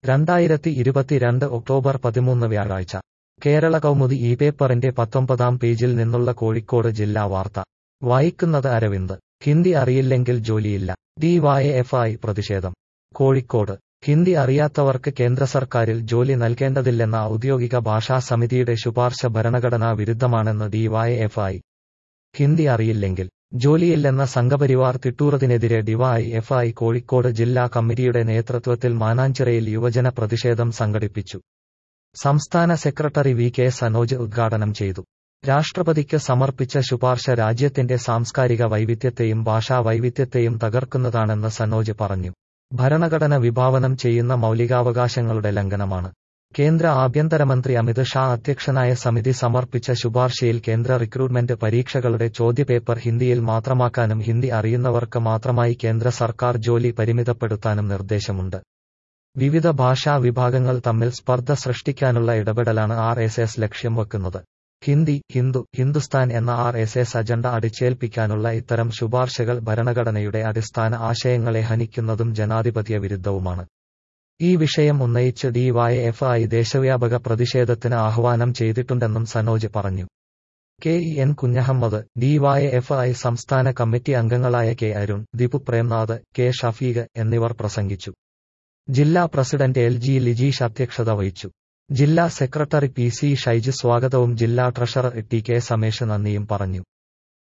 രണ്ടായിരത്തി ഇരുപത്തിരണ്ട് ഒക്ടോബർ പതിമൂന്ന് വ്യാഴാഴ്ച കേരള കൗമുദി ഈ പേപ്പറിന്റെ പത്തൊമ്പതാം പേജിൽ നിന്നുള്ള കോഴിക്കോട് ജില്ലാ വാർത്ത വായിക്കുന്നത് അരവിന്ദ് ഹിന്ദി അറിയില്ലെങ്കിൽ ജോലിയില്ല ഡിവൈഎഫ്ഐ പ്രതിഷേധം കോഴിക്കോട് ഹിന്ദി അറിയാത്തവർക്ക് കേന്ദ്ര സർക്കാരിൽ ജോലി നൽകേണ്ടതില്ലെന്ന ഔദ്യോഗിക ഭാഷാ സമിതിയുടെ ശുപാർശ ഭരണഘടനാ വിരുദ്ധമാണെന്ന് ഡിവൈഎഫ്ഐ ഹിന്ദി അറിയില്ലെങ്കിൽ ജോലിയില്ലെന്ന സംഘപരിവാർ തിട്ടൂറതിനെതിരെ ഡിവൈഎഫ്ഐ കോഴിക്കോട് ജില്ലാ കമ്മിറ്റിയുടെ നേതൃത്വത്തിൽ മാനാഞ്ചിറയിൽ യുവജന പ്രതിഷേധം സംഘടിപ്പിച്ചു സംസ്ഥാന സെക്രട്ടറി വി കെ സനോജ് ഉദ്ഘാടനം ചെയ്തു രാഷ്ട്രപതിക്ക് സമർപ്പിച്ച ശുപാർശ രാജ്യത്തിന്റെ സാംസ്കാരിക വൈവിധ്യത്തെയും ഭാഷാ വൈവിധ്യത്തെയും തകർക്കുന്നതാണെന്ന് സനോജ് പറഞ്ഞു ഭരണഘടന വിഭാവനം ചെയ്യുന്ന മൗലികാവകാശങ്ങളുടെ ലംഘനമാണ് കേന്ദ്ര ആഭ്യന്തരമന്ത്രി അമിത് ഷാ അധ്യക്ഷനായ സമിതി സമർപ്പിച്ച ശുപാർശയിൽ കേന്ദ്ര റിക്രൂട്ട്മെന്റ് പരീക്ഷകളുടെ ചോദ്യപേപ്പർ ഹിന്ദിയിൽ മാത്രമാക്കാനും ഹിന്ദി അറിയുന്നവർക്ക് മാത്രമായി കേന്ദ്ര സർക്കാർ ജോലി പരിമിതപ്പെടുത്താനും നിർദ്ദേശമുണ്ട് വിവിധ ഭാഷാ വിഭാഗങ്ങൾ തമ്മിൽ സ്പർദ്ധ സൃഷ്ടിക്കാനുള്ള ഇടപെടലാണ് ആർ എസ് എസ് ലക്ഷ്യം വെക്കുന്നത് ഹിന്ദി ഹിന്ദു ഹിന്ദുസ്ഥാൻ എന്ന ആർ എസ് എസ് അജണ്ട അടിച്ചേൽപ്പിക്കാനുള്ള ഇത്തരം ശുപാർശകൾ ഭരണഘടനയുടെ അടിസ്ഥാന ആശയങ്ങളെ ഹനിക്കുന്നതും ജനാധിപത്യ വിരുദ്ധവുമാണ് ഈ വിഷയം ഉന്നയിച്ച് ഡിവൈഎഫ്ഐ ദേശവ്യാപക പ്രതിഷേധത്തിന് ആഹ്വാനം ചെയ്തിട്ടുണ്ടെന്നും സനോജ് പറഞ്ഞു K E N Kunhammad DYFI സംസ്ഥാന കമ്മിറ്റി അംഗങ്ങളായ കെ അരുൺ ദിപു പ്രേംനാഥ് കെ ഷഫീഖ് എന്നിവർ പ്രസംഗിച്ചു ജില്ലാ പ്രസിഡന്റ് എൽ ജി ലിജീഷ് അധ്യക്ഷത വഹിച്ചു ജില്ലാ സെക്രട്ടറി പി സി ഷൈജ് സ്വാഗതവും ജില്ലാ ട്രഷറർ ടി കെ സമേഷ് നന്ദിയും പറഞ്ഞു